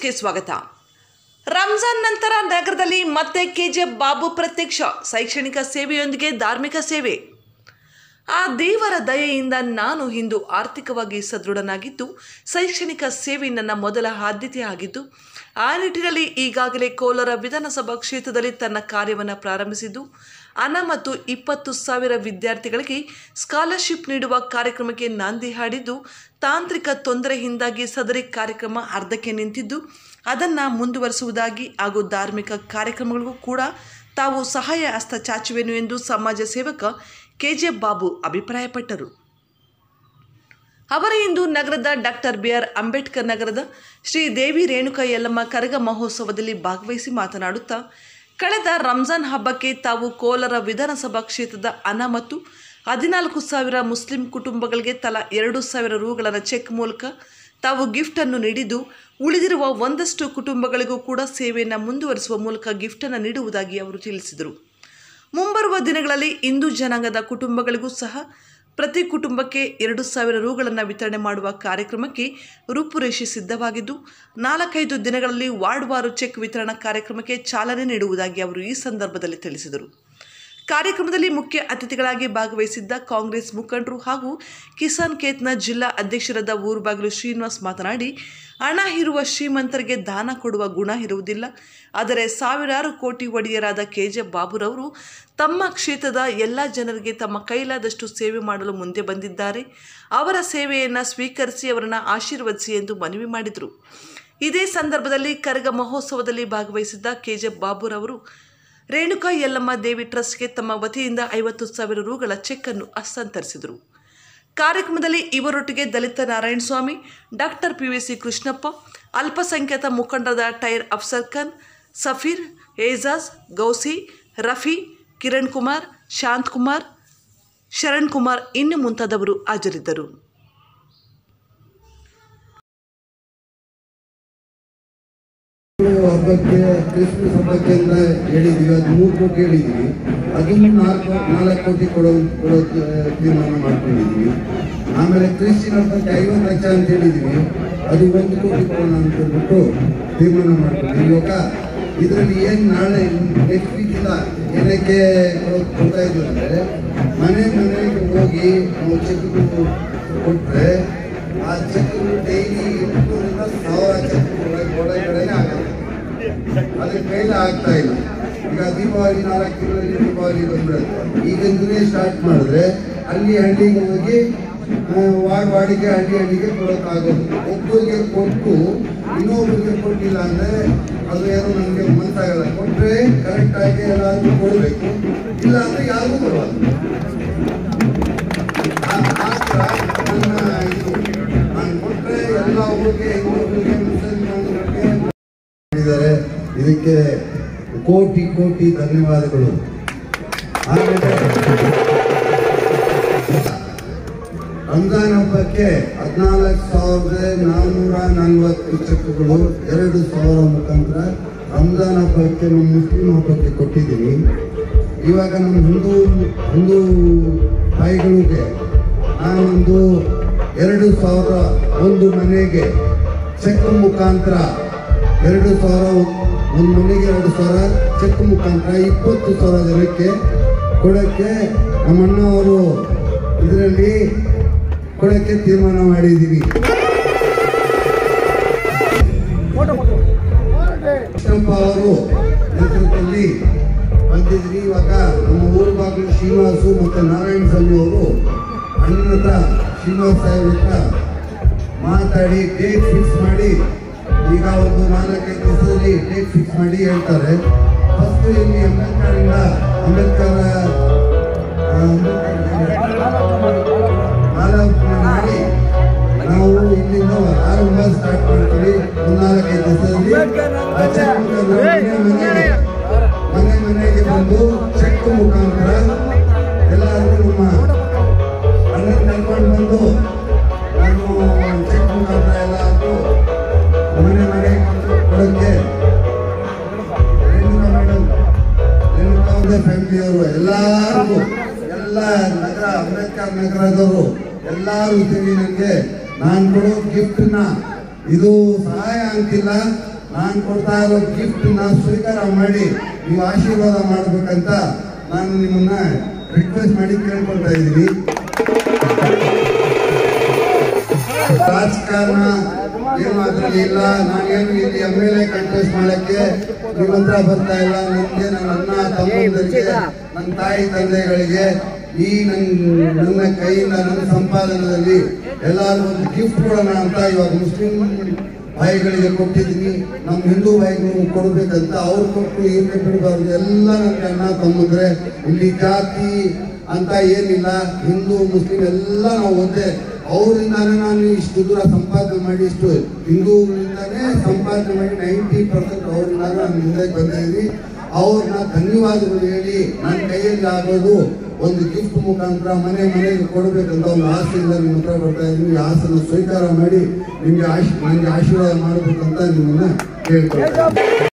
ನ್ಯೂಸ್ಗೆ ಸ್ವಾಗತ ರಂಜಾನ್ ನಂತರ ನಗರದಲ್ಲಿ ಮತ್ತೆ ಕೆಜಿಎಫ್ ಬಾಬು ಪ್ರತ್ಯಕ್ಷ ಶೈಕ್ಷಣಿಕ ಸೇವೆಯೊಂದಿಗೆ ಧಾರ್ಮಿಕ ಸೇವೆ ಆ ದೇವರ ದಯೆಯಿಂದ ನಾನು ಇಂದು ಆರ್ಥಿಕವಾಗಿ ಸದೃಢನಾಗಿದ್ದು ಶೈಕ್ಷಣಿಕ ಸೇವೆ ನನ್ನ ಮೊದಲ ಆದ್ಯತೆ ಆಗಿದ್ದು ಆ ನಿಟ್ಟಿನಲ್ಲಿ ಈಗಾಗಲೇ ಕೋಲಾರ ವಿಧಾನಸಭಾ ಕ್ಷೇತ್ರದಲ್ಲಿ ತನ್ನ ಕಾರ್ಯವನ್ನು ಪ್ರಾರಂಭಿಸಿದ್ದು ಹಣ ಮತ್ತು ಇಪ್ಪತ್ತು ಸಾವಿರ ವಿದ್ಯಾರ್ಥಿಗಳಿಗೆ ಸ್ಕಾಲರ್ಶಿಪ್ ನೀಡುವ ಕಾರ್ಯಕ್ರಮಕ್ಕೆ ನಾಂದಿ ಹಾಡಿದ್ದು ತಾಂತ್ರಿಕ ತೊಂದರೆಯಿಂದಾಗಿ ಸದರಿ ಕಾರ್ಯಕ್ರಮ ಅರ್ಧಕ್ಕೆ ನಿಂತಿದ್ದು ಅದನ್ನು ಮುಂದುವರಿಸುವುದಾಗಿ ಹಾಗೂ ಧಾರ್ಮಿಕ ಕಾರ್ಯಕ್ರಮಗಳಿಗೂ ಕೂಡ ತಾವು ಸಹಾಯ ಹಸ್ತ ಚಾಚುವೆನು ಎಂದು ಸಮಾಜ ಸೇವಕ ಕೆಜೆಫ್ ಬಾಬು ಅಭಿಪ್ರಾಯಪಟ್ಟರು ಅವರ ಇಂದು ನಗರದ ಡಾಕ್ಟರ್ ಬಿ ಆರ್ ಅಂಬೇಡ್ಕರ್ ನಗರದ ಶ್ರೀ ದೇವಿ ರೇಣುಕಾ ಯಲ್ಲಮ್ಮ ಕರಗ ಮಹೋತ್ಸವದಲ್ಲಿ ಭಾಗವಹಿಸಿ ಮಾತನಾಡುತ್ತಾ ಕಳೆದ ರಂಜಾನ್ ಹಬ್ಬಕ್ಕೆ ತಾವು ಕೋಲಾರ ವಿಧಾನಸಭಾ ಕ್ಷೇತ್ರದ ಹಣ ಮತ್ತು ಹದಿನಾಲ್ಕು ಸಾವಿರ ಮುಸ್ಲಿಂ ಕುಟುಂಬಗಳಿಗೆ ತಲಾ ಎರಡು ಸಾವಿರ ರೂಗಳನ್ನು ಚೆಕ್ ಮೂಲಕ ತಾವು ಗಿಫ್ಟನ್ನು ನೀಡಿದ್ದು ಉಳಿದಿರುವ ಒಂದಷ್ಟು ಕುಟುಂಬಗಳಿಗೂ ಕೂಡ ಸೇವೆಯನ್ನು ಮುಂದುವರಿಸುವ ಮೂಲಕ ಗಿಫ್ಟನ್ನು ನೀಡುವುದಾಗಿ ಅವರು ತಿಳಿಸಿದರು ಮುಂಬರುವ ದಿನಗಳಲ್ಲಿ ಹಿಂದೂ ಜನಾಂಗದ ಕುಟುಂಬಗಳಿಗೂ ಸಹ ಪ್ರತಿ ಕುಟುಂಬಕ್ಕೆ ಎರಡು ಸಾವಿರ ರೂಗಳನ್ನು ವಿತರಣೆ ಮಾಡುವ ಕಾರ್ಯಕ್ರಮಕ್ಕೆ ರೂಪುರೇಷೆ ಸಿದ್ಧವಾಗಿದ್ದು ನಾಲ್ಕೈದು ದಿನಗಳಲ್ಲಿ ವಾರ್ಡ್ವಾರು ಚೆಕ್ ವಿತರಣಾ ಕಾರ್ಯಕ್ರಮಕ್ಕೆ ಚಾಲನೆ ನೀಡುವುದಾಗಿ ಅವರು ಈ ಸಂದರ್ಭದಲ್ಲಿ ತಿಳಿಸಿದರು ಕಾರ್ಯಕ್ರಮದಲ್ಲಿ ಮುಖ್ಯ ಅತಿಥಿಗಳಾಗಿ ಭಾಗವಹಿಸಿದ್ದ ಕಾಂಗ್ರೆಸ್ ಮುಖಂಡರು ಹಾಗೂ ಕಿಸಾನ್ ಕೇತ್ನ ಜಿಲ್ಲಾ ಅಧ್ಯಕ್ಷರಾದ ಊರುಬಾಗಿಲು ಶ್ರೀನಿವಾಸ್ ಮಾತನಾಡಿ ಹಣ ಇರುವ ಶ್ರೀಮಂತರಿಗೆ ದಾನ ಕೊಡುವ ಗುಣ ಇರುವುದಿಲ್ಲ ಆದರೆ ಸಾವಿರಾರು ಕೋಟಿ ಒಡೆಯರಾದ ಕೆ ಜೆ ಬಾಬುರವರು ತಮ್ಮ ಕ್ಷೇತ್ರದ ಎಲ್ಲ ಜನರಿಗೆ ತಮ್ಮ ಕೈಲಾದಷ್ಟು ಸೇವೆ ಮಾಡಲು ಮುಂದೆ ಬಂದಿದ್ದಾರೆ ಅವರ ಸೇವೆಯನ್ನು ಸ್ವೀಕರಿಸಿ ಅವರನ್ನು ಆಶೀರ್ವದಿಸಿ ಎಂದು ಮನವಿ ಮಾಡಿದರು ಇದೇ ಸಂದರ್ಭದಲ್ಲಿ ಕರಗ ಮಹೋತ್ಸವದಲ್ಲಿ ಭಾಗವಹಿಸಿದ್ದ ಕೆ ಜೆ ಬಾಬುರವರು ರೇಣುಕಾ ಯಲ್ಲಮ್ಮ ದೇವಿ ಟ್ರಸ್ಟ್ಗೆ ತಮ್ಮ ವತಿಯಿಂದ ಐವತ್ತು ಸಾವಿರ ರೂಗಳ ಚೆಕ್ ಅನ್ನು ಹಸ್ತಾಂತರಿಸಿದರು ಕಾರ್ಯಕ್ರಮದಲ್ಲಿ ಇವರೊಟ್ಟಿಗೆ Dalit Narayanaswamy doctor P V C Krishnappa ಅಲ್ಪಸಂಖ್ಯಾತ ಮುಖಂಡರಾದ ಟೈರ್ ಅಫ್ಸರ್ ಖಾನ್ ಸಫೀರ್ ಏಜಾಜ್ ಗೌಸಿ ರಫಿ ಕಿರಣ್ ಕುಮಾರ್ ಶಾಂತ್ ಕುಮಾರ್ ಶರಣ್ ಕುಮಾರ್ ಇನ್ನು ಮುಂತಾದವರು ಹಾಜರಿದ್ದರು ಹಬ್ಬಕ್ಕೆ ಕ್ರಿಸ್ಮಸ್ ಹಬ್ಬಕ್ಕೆ ಅಂತ ಹೇಳಿದೀವಿ ಅದು ಮೂರು ಕೋಟಿ ಹೇಳಿದೀವಿ ಅದನ್ನು ನಾಲ್ಕು ನಾಲ್ಕು ಕೋಟಿ ಕೊಡೋ ಕೊಡೋ ತೀರ್ಮಾನ ಮಾಡ್ಕೊಂಡಿದೀವಿ ಆಮೇಲೆ ಕ್ರಿಶ್ಚಿಯನ್ ಹಬ್ಬಕ್ಕೆ ಐವತ್ತು ಲಕ್ಷ ಅಂತ ಹೇಳಿದೀವಿ ಅದು ಒಂದು ಕೋಟಿ ಕೊಡೋಣ ಅಂತ ಹೇಳ್ಬಿಟ್ಟು ತೀರ್ಮಾನ ಮಾಡ್ಕೊಂಡಿದ್ವಿ ಇವಾಗ ಇದರಲ್ಲಿ ಏನು ನಾಳೆ ನೆಕ್ಸ್ಟ್ ವೀಕ್ ಇಲ್ಲ ಏನಕ್ಕೆ ಕೊಡೋ- ಕೊಡ್ತಾ ಇದ್ವಿ ಅಂದರೆ ಮನೆ ಮನೆಗೆ ಹೋಗಿ ನಾವು ಚೆಕ್ ಕೊಟ್ಟರೆ ಆ ಚೆಕ್ ಡೈಲಿ ಎಂಟುನೂರಿಂದ ಸಾವಿರ ಚೆಕ್ ಒಳಗಡೆನೆ ಆಗುತ್ತೆ ಅದ್ರ ಮೇಲೆ ಆಗ್ತಾ ಇಲ್ಲ ಈಗ ದೀಪಾವಳಿ ನಾಲ್ಕು ತಿಂಗಳಲ್ಲಿ ದೀಪಾವಳಿ ಬಂದ್ಬಿಡುತ್ತೆ ಈಗಿಂದಲೇ ಸ್ಟಾರ್ಟ್ ಮಾಡಿದ್ರೆ ಅಲ್ಲಿ ಹಳ್ಳಿಗೆ ಹೋಗಿ ಆ, ವಾರ್ಡ್ ವಾರ್ಡಿಗೆ ಹಳ್ಳಿ ಹಳ್ಳಿಗೆ ಕೊಡೋಕ್ಕಾಗೋದು ಒಬ್ಬರಿಗೆ ಕೊಟ್ಟು ಇನ್ನೊಬ್ಬರಿಗೆ ಕೊಟ್ಟಿಲ್ಲ ಅಂದರೆ ಅದು ಏನೋ ನನಗೆ ಮನಸ್ಸಾಗಲ್ಲ ಕೊಟ್ಟರೆ ಕರೆಕ್ಟಾಗಿ ಎಲ್ಲರಿಗೂ ಕೊಡಬೇಕು ಇಲ್ಲ ಅಂದರೆ ಯಾರಿಗೂ ಕೊಡಬಾರ್ದು ಆ- ಆ ಥರ ನನ್ನ ಇದು ನಾನು ಕೊಟ್ಟರೆ ಎಲ್ಲ ಊರಿಗೆ ಇನ್ನೊಬ್ಬರಿಗೆ ಮುಸಲ್ಮಾನರಿಗೆ ಮಾಡಿದ್ದಾರೆ ಇದಕ್ಕೆ ಕೋಟಿ ಕೋಟಿ ಧನ್ಯವಾದಗಳು ಆಮೇಲೆ ರಂಜಾನ್ ಹಬ್ಬಕ್ಕೆ ಹದಿನಾಲ್ಕು ಸಾವಿರದ ನಾನ್ನೂರ ನಲ್ವತ್ತು ಚೆಕ್ಗಳು ಎರಡು ಸಾವಿರ ಮುಖಾಂತರ ರಂಜಾನ್ ಹಬ್ಬಕ್ಕೆ ನಮ್ಮ ಮುಸ್ಲಿಂ ಹಬ್ಬಕ್ಕೆ ಕೊಟ್ಟಿದ್ದೀನಿ ಇವಾಗ ನಮ್ಮ ಹಿಂದೂ ಹಿಂದೂ ತಾಯಿಗಳಿಗೆ ನಾನೊಂದು ಎರಡು ಸಾವಿರ ಒಂದು ಮನೆಗೆ ಚೆಕ್ ಮುಖಾಂತರ ಎರಡು ಸಾವಿರ ಒಂದು ಮನೆಗೆ ಎರಡು ಸಾವಿರ ಚೆಕ್ ಮುಖಾಂತರ ಇಪ್ಪತ್ತು ಸಾವಿರ ಜನಕ್ಕೆ ಕೊಡೋಕ್ಕೆ ನಮ್ಮಣ್ಣ ಅವರು ಇದರಲ್ಲಿ ಕೊಡೋಕ್ಕೆ ತೀರ್ಮಾನ ಮಾಡಿದ್ದೀವಿ ಕೃಷ್ಣಪ್ಪ ಅವರು ನೇತೃತ್ವದಲ್ಲಿ ಬಂದಿದ್ರಿ ಇವಾಗ ನಮ್ಮ ಊರು ಬಾಗಿಲು ಶ್ರೀನಿವಾಸು ಮತ್ತು ನಾರಾಯಣ ಸ್ವಾಮಿ ಅವರು ಅಣ್ಣನ ಹತ್ರ ಶ್ರೀನಿವಾಸ ಸಾಹೇಬ್ರ ಹತ್ರ ಮಾತಾಡಿ ಡೇಟ್ ಫಿಕ್ಸ್ ಮಾಡಿ ಈಗ ಒಂದು ನಾಲ್ಕೈದು ದಿವಸದಲ್ಲಿ ಡೇಟ್ ಫಿಕ್ಸ್ ಮಾಡಿ ಹೇಳ್ತಾರೆ ಫಸ್ಟ್ ಇಲ್ಲಿ ಅಂಬೇಡ್ಕರಿಂದ ಅಂಬೇಡ್ಕರ್ ಆ, ಮಾಲಾರ್ಪಣೆ ಮಾಡಿ ನಾವು ಇಲ್ಲಿಂದ ಆರಂಭ ಸ್ಟಾರ್ಟ್ ಮಾಡ್ತೀವಿ ಒಂದು ನಾಲ್ಕೈದು ದಿವಸದಲ್ಲಿ ಆ ಚೆಕ್ ಮುಖಾಂತರ ಮನೆ ಮನೆಗೆ ಮನೆ ಮನೆಗೆ ಬಂದು ಚೆಕ್ ಮುಖಾಂತರ ಎಲ್ಲರಿಗೂ ನಮ್ಮ ಅಣ್ಣನ ಕರ್ಕೊಂಡು ಬಂದು ನಾನು ಚೆಕ್ ಮುಖಾಂತರ ಎಲ್ಲರಿಗೂ ಮನೆ ಮನೆಗೆ ಬಂದು ಕೊಡೋಕ್ಕೆ ರೇಣುಕಾ ಮೇಡಮ್ ರೇಣುಕಾ ಅವ್ರದ್ದೇ ಫ್ಯಾಮಿಲಿಯವರು ಎಲ್ಲರಿಗೂ ಎಲ್ಲ ನಗರ ಅಂಬೇಡ್ಕರ್ ನಗರದವರು ಎಲ್ಲರೂ ಸೇರಿ ನನಗೆ ನಾನು ಕೊಡೋ ಗಿಫ್ಟ್ನ ಇದು ಸಹಾಯ ಅಂತಿಲ್ಲ ನಾನು ಕೊಡ್ತಾ ಇರೋ ಗಿಫ್ಟ್ ನ ಸ್ವೀಕಾರ ಮಾಡಿ ನೀವು ಆಶೀರ್ವಾದ ಮಾಡ್ಬೇಕಂತ ನಾನು ನಿಮ್ಮನ್ನ ರಿಕ್ವೆಸ್ಟ್ ಮಾಡಿ ಕೇಳ್ಕೊಳ್ತಾ ಇದ್ದೀನಿ ರಾಜಕಾರಣ ಏನು ಅದ್ರಲ್ಲಿ ಇಲ್ಲ ನಾನೇನು ಇಲ್ಲಿ ಎಮ್ ಎಲ್ ಎ ಕಂಟೆಸ್ಟ್ ಮಾಡಕ್ಕೆ ನಿಮ್ಮ ಹತ್ರ ಬರ್ತಾ ಇಲ್ಲ ನನಗೆ ನನ್ನ ಅಣ್ಣ ತಮ್ಮಂದರಿಗೆ ನನ್ನ ತಾಯಿ ತಂದೆಗಳಿಗೆ ಈ ನನ್ನ ನನ್ನ ಕೈಯಿಂದ ನನ್ನ ಸಂಪಾದನದಲ್ಲಿ ಎಲ್ಲಾರು ಒಂದು ಗಿಫ್ಟ್ ಕೊಡೋಣ ಅಂತ ಇವಾಗ ಮುಸ್ಲಿಂ ಭಾಯಿಗಳಿಗೆ ಕೊಟ್ಟಿದ್ದೀನಿ ನಮ್ಮ ಹಿಂದೂ ಭಾಯಿಗಳು ಕೊಡ್ಬೇಕಂತ ಅವ್ರು ಕೊಟ್ಟು ಇವ್ರಿಗೆ ಬಿಡಬಾರ್ದು ಎಲ್ಲ ನನಗೆ ಅಣ್ಣ ತಮ್ಮಂದ್ರೆ ಇಲ್ಲಿ ಜಾತಿ ಅಂತ ಏನಿಲ್ಲ ಹಿಂದೂ ಮುಸ್ಲಿಂ ಎಲ್ಲ ನಾವು ಒಂದೇ ಅವರಿಂದಾನೇ ನಾನು ಇಷ್ಟು ದೂರ ಸಂಪಾದನೆ ಮಾಡಿ ಇಷ್ಟು ಹಿಂದೂಗಳಿಂದಾನೇ ಸಂಪಾದನೆ ಮಾಡಿ ನೈಂಟಿ ಪರ್ಸೆಂಟ್ ಅವ್ರಿಂದ ನಾನು ಮುಂದೆ ಬಂದಿದ್ದೀನಿ ಅವ್ರನ್ನ ಧನ್ಯವಾದಗಳು ಹೇಳಿ ನನ್ನ ಕೈಯಲ್ಲಿ ಆಗೋದು ಒಂದು ಗಿಫ್ಟ್ ಮುಖಾಂತರ ಮನೆ ಮನೆಗೆ ಕೊಡಬೇಕಂತ ಒಂದು ಆಸೆಯಿಂದ ನಿಮ್ಮ ಹತ್ರ ಬರ್ತಾ ಇದ್ದೀನಿ ಈ ಆಸೆನ ಸ್ವೀಕಾರ ಮಾಡಿ ನಿಮಗೆ ಆಶ್ ನನಗೆ ಆಶೀರ್ವಾದ ಮಾಡಬೇಕಂತ ನಿಮ್ಮನ್ನ ಕೇಳ್ಕೊಳ್ತೀನಿ